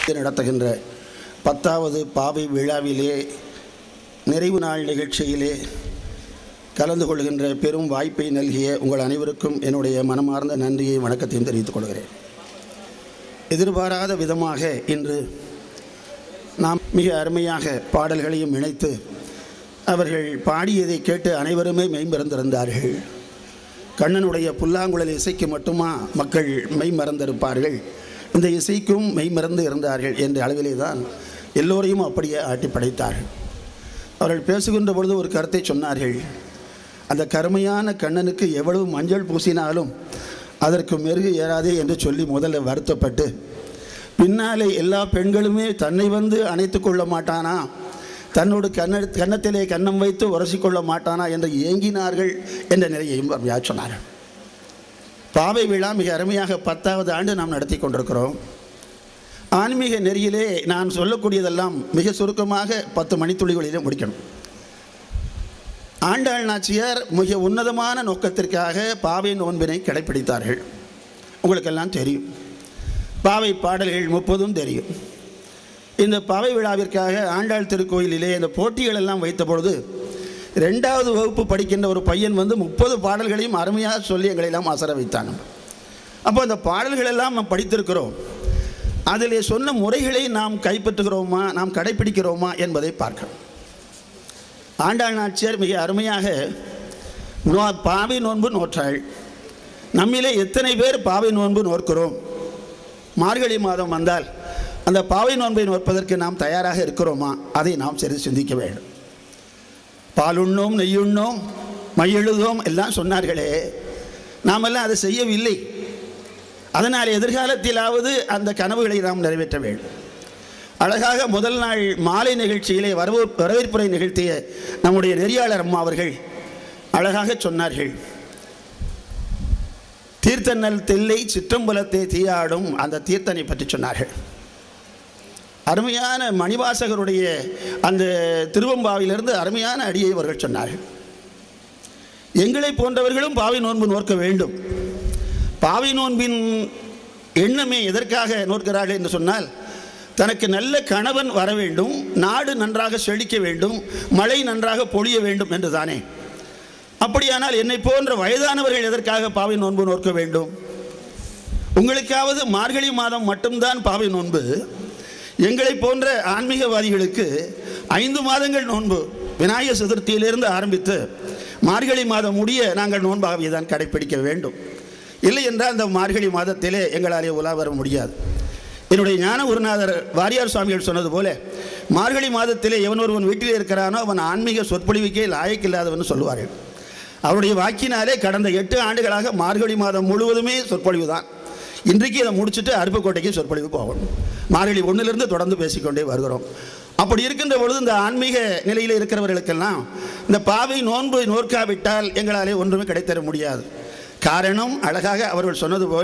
நடத்துகின்ற பத்தாவது பாவை விழாவிலே நிறைவு நாள் நிகழ்ச்சியிலே கலந்து கொள்கின்ற பெரும் வாய்ப்பை நல்கிய உங்கள் அனைவருக்கும் என்னுடைய மனமார்ந்த நன்றியை வணக்கத்தையும் தெரிவித்துக் கொள்கிறேன் எதிர்பாராத விதமாக இன்று நாம் மிக அருமையாக பாடல்களையும் இணைத்து அவர்கள் பாடியதை கேட்டு அனைவருமே மெய்மறந்திருந்தார்கள் கண்ணனுடைய புல்லாங்குழல் இசைக்கு மட்டுமா மக்கள் மெய்மறந்திருப்பார்கள் இந்த இசைக்கும் மெய்மறந்து இருந்தார்கள் என்ற அளவிலே தான் எல்லோரையும் அப்படியே ஆட்டி படைத்தார்கள் அவர்கள் பேசுகின்ற பொழுது ஒரு கருத்தை சொன்னார்கள் அந்த கருமையான கண்ணனுக்கு எவ்வளவு மஞ்சள் பூசினாலும் அதற்கு மெருகு ஏறாதே என்று சொல்லி முதல்ல வருத்தப்பட்டு பின்னாலே எல்லா பெண்களுமே தன்னை வந்து அணைத்து கொள்ள மாட்டானா தன்னோடு கண்ண கன்னத்திலே கன்னம் வைத்து உரசிக்கொள்ள மாட்டானா என்று ஏங்கினார்கள் என்ற நிலையையும் அவர் சொன்னார்கள் பாவை விழா மிக அருமையாக பத்தாவது ஆண்டு நாம் நடத்தி கொண்டிருக்கிறோம் ஆன்மீக நெறியிலே நான் சொல்லக்கூடியதெல்லாம் மிக சுருக்கமாக பத்து மணித்துளிகளிலே முடிக்கணும் ஆண்டாள் நாச்சியார் மிக உன்னதமான நோக்கத்திற்காக பாவை நோன்பினை கடைப்பிடித்தார்கள் உங்களுக்கெல்லாம் தெரியும் பாவை பாடல்கள் முப்பதும் தெரியும் இந்த பாவை விழாவிற்காக ஆண்டாள் திருக்கோயிலிலே இந்த போட்டிகள் எல்லாம் வைத்த பொழுது ரெண்டாவது வகுப்பு படிக்கின்ற ஒரு பையன் வந்து முப்பது பாடல்களையும் அருமையாக சொல்லி எங்களை எல்லாம் அசர வைத்தான் அப்போ அந்த பாடல்கள் எல்லாம் நாம் படித்திருக்கிறோம் அதிலே சொன்ன முறைகளை நாம் கைப்பற்றுகிறோமா நாம் கடைப்பிடிக்கிறோமா என்பதை பார்க்கணும் ஆண்டாள் நாச்சியார் மிக அருமையாக நோ பாவை நோன்பு நோற்றாள் நம்மிலே எத்தனை பேர் பாவை நோன்பு நோக்கிறோம் மார்கழி மாதம் வந்தால் அந்த பாவை நோன்பை நோற்பதற்கு நாம் தயாராக இருக்கிறோமா அதை நாம் சரி சிந்திக்க வேண்டும் பாலுண்ணோம் நெய்யுண்ணோம் மையெழுதோம் எல்லாம் சொன்னார்களே நாமெல்லாம் அதை செய்யவில்லை அதனால் எதிர்காலத்திலாவது அந்த கனவுகளை நாம் நிறைவேற்ற வேண்டும் அழகாக முதல் நாள் மாலை நிகழ்ச்சியிலே வரவு வரவேற்புரை நிகழ்த்திய நம்முடைய நெறியாளர் அம்மா அவர்கள் அழகாக சொன்னார்கள் தீர்த்தநல் தெல்லை சிற்றம்பலத்தை தீயாடும் அந்த தீர்த்தனை பற்றி சொன்னார்கள் அருமையான மணிவாசகருடைய அந்த திருவம்பாவிலிருந்து அருமையான அடியை அவர்கள் சொன்னார்கள் எங்களை போன்றவர்களும் பாவை நோன்பு நோக்க வேண்டும் பாவை நோன்பின் எண்ணமே எதற்காக நோக்கிறார்கள் என்று சொன்னால் தனக்கு நல்ல கணவன் வர வேண்டும் நாடு நன்றாக செழிக்க வேண்டும் மழை நன்றாக பொழிய வேண்டும் என்று தானே அப்படியானால் என்னை போன்ற வயதானவர்கள் எதற்காக பாவை நோன்பு நோக்க வேண்டும் உங்களுக்காவது மார்கழி மாதம் மட்டும்தான் பாவை நோன்பு எங்களை போன்ற ஆன்மீகவாதிகளுக்கு ஐந்து மாதங்கள் நோன்பு விநாயகர் சதுர்த்தியிலிருந்து ஆரம்பித்து மார்கழி மாதம் முடிய நாங்கள் நோன்பாகவே தான் கடைப்பிடிக்க வேண்டும் இல்லை என்றால் அந்த மார்கழி மாதத்திலே எங்களாலே உலா வர முடியாது என்னுடைய ஞான குருநாதர் வாரியார் சுவாமிகள் சொன்னது போல மார்கழி மாதத்திலே எவன் ஒருவன் வீட்டிலே இருக்கிறானோ அவன் ஆன்மீக சொற்பொழிவுக்கே லாயக்கில்லாதவன் சொல்லுவார்கள் அவருடைய வாக்கினாலே கடந்த எட்டு ஆண்டுகளாக மார்கழி மாதம் முழுவதுமே சொற்பொழிவு தான் இன்றைக்கு இதை முடிச்சுட்டு அருப்புக்கோட்டைக்கு சொற்பொழிவு போகணும் மார்கழி ஒன்றிலிருந்து தொடர்ந்து பேசிக்கொண்டே வருகிறோம் அப்படி இருக்கின்ற பொழுது இந்த ஆன்மீக நிலையில் இருக்கிறவர்களுக்கெல்லாம் இந்த பாவை நோன்பு நோற்காவிட்டால் எங்களாலே ஒன்றுமே கிடைத்தர முடியாது காரணம் அழகாக அவர்கள் சொன்னது போல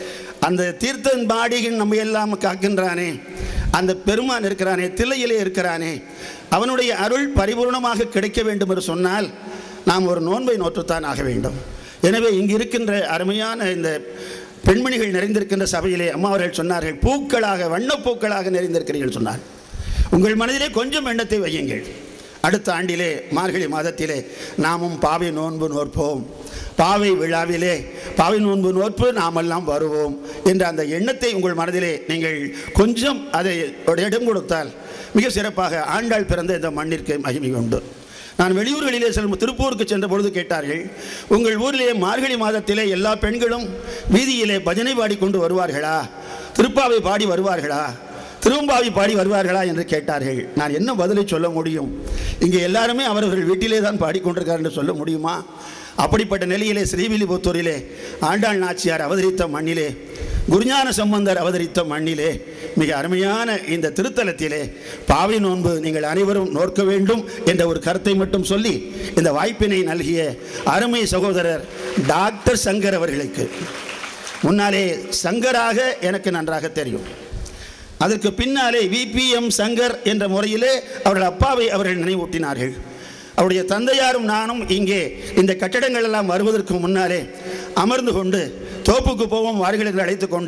அந்த தீர்த்தன் பாடிகள் நம்ம எல்லாம் காக்கின்றானே அந்த பெருமான் இருக்கிறானே தில்லையிலே இருக்கிறானே அவனுடைய அருள் பரிபூர்ணமாக கிடைக்க வேண்டும் என்று சொன்னால் நாம் ஒரு நோன்பை நோற்றுத்தான் ஆக வேண்டும் எனவே இங்கு இருக்கின்ற அருமையான இந்த பெண்மணிகள் நிறைந்திருக்கின்ற சபையிலே அம்மா அவர்கள் சொன்னார்கள் பூக்களாக வண்ணப்பூக்களாக நிறைந்திருக்கிறீர்கள் சொன்னார் உங்கள் மனதிலே கொஞ்சம் எண்ணத்தை வையுங்கள் அடுத்த ஆண்டிலே மார்கழி மாதத்திலே நாமும் பாவை நோன்பு நோற்போம் பாவை விழாவிலே பாவை நோன்பு நோற்பு நாமெல்லாம் வருவோம் என்ற அந்த எண்ணத்தை உங்கள் மனதிலே நீங்கள் கொஞ்சம் அதை ஒரு இடம் கொடுத்தால் மிக சிறப்பாக ஆண்டாள் பிறந்த இந்த மண்ணிற்கு மகிமை உண்டு நான் வெளியூர்களிலே செல்லும் திருப்பூருக்கு சென்ற பொழுது கேட்டார்கள் உங்கள் ஊரிலே மார்கழி மாதத்திலே எல்லா பெண்களும் வீதியிலே பஜனை பாடிக்கொண்டு வருவார்களா திருப்பாவை பாடி வருவார்களா திரும்பாவி பாடி வருவார்களா என்று கேட்டார்கள் நான் என்ன பதிலை சொல்ல முடியும் இங்கே எல்லாருமே அவரவர்கள் வீட்டிலே தான் பாடிக்கொண்டிருக்கார் என்று சொல்ல முடியுமா அப்படிப்பட்ட நிலையிலே ஸ்ரீவில்லிபுத்தூரிலே ஆண்டாள் நாச்சியார் அவதரித்த மண்ணிலே குருஞான சம்பந்தர் அவதரித்த மண்ணிலே மிக அருமையான இந்த திருத்தலத்திலே பாவை நோன்பு நீங்கள் அனைவரும் நோக்க வேண்டும் என்ற ஒரு கருத்தை மட்டும் சொல்லி இந்த வாய்ப்பினை நல்கிய அருமை சகோதரர் டாக்டர் சங்கர் அவர்களுக்கு முன்னாலே சங்கராக எனக்கு நன்றாக தெரியும் அதற்கு பின்னாலே விபிஎம் சங்கர் என்ற முறையிலே அவர்கள் அப்பாவை அவர்கள் நினைவூட்டினார்கள் அவருடைய தந்தையாரும் நானும் இங்கே இந்த கட்டடங்கள் எல்லாம் வருவதற்கு முன்னாலே அமர்ந்து கொண்டு தோப்புக்கு போவோம் வாருங்கள் என்று அழைத்து கொண்டு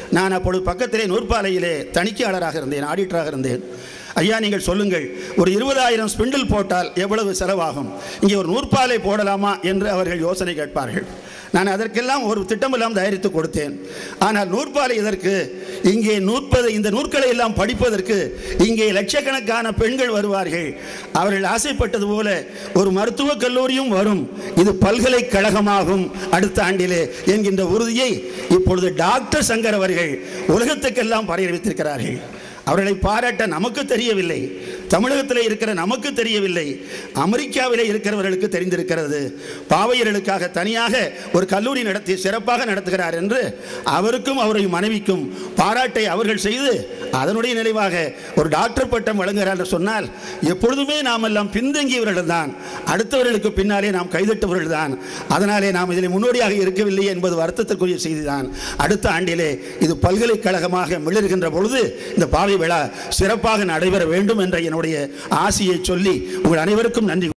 நான் அப்பொழுது பக்கத்திலே நூற்பாலையிலே தணிக்கையாளராக இருந்தேன் ஆடிட்டராக இருந்தேன் ஐயா நீங்கள் சொல்லுங்கள் ஒரு இருபதாயிரம் ஸ்பிண்டில் போட்டால் எவ்வளவு செலவாகும் இங்கே ஒரு நூற்பாலை போடலாமா என்று அவர்கள் யோசனை கேட்பார்கள் நான் அதற்கெல்லாம் ஒரு திட்டமெல்லாம் தயாரித்து கொடுத்தேன் ஆனால் நூற்பாலை இதற்கு இங்கே நூற்பது இந்த நூற்களை எல்லாம் படிப்பதற்கு இங்கே லட்சக்கணக்கான பெண்கள் வருவார்கள் அவர்கள் ஆசைப்பட்டது போல ஒரு மருத்துவக் கல்லூரியும் வரும் இது பல்கலைக்கழகமாகும் அடுத்த ஆண்டிலே என்கின்ற உறுதியை இப்பொழுது டாக்டர் சங்கர் அவர்கள் உலகத்துக்கெல்லாம் பறையறிவித்திருக்கிறார்கள் அவர்களை பாராட்ட நமக்கு தெரியவில்லை தமிழகத்தில் இருக்கிற நமக்கு தெரியவில்லை அமெரிக்காவிலே இருக்கிறவர்களுக்கு தெரிந்திருக்கிறது பாவையர்களுக்காக தனியாக ஒரு கல்லூரி நடத்தி சிறப்பாக நடத்துகிறார் என்று அவருக்கும் அவருடைய மனைவிக்கும் பாராட்டை அவர்கள் செய்து அதனுடைய நினைவாக ஒரு டாக்டர் பட்டம் வழங்குகிறார் என்று சொன்னால் எப்பொழுதுமே நாம் எல்லாம் பின்தங்கியவர்கள் தான் அடுத்தவர்களுக்கு பின்னாலே நாம் கைதட்டவர்கள் தான் அதனாலே நாம் இதில் முன்னோடியாக இருக்கவில்லை என்பது வருத்தத்திற்குரிய செய்திதான் அடுத்த ஆண்டிலே இது பல்கலைக்கழகமாக மிளர்கின்ற பொழுது இந்த பாவை விழா சிறப்பாக நடைபெற வேண்டும் என்ற என்னுடைய ஆசையை சொல்லி உங்கள் அனைவருக்கும் நன்றி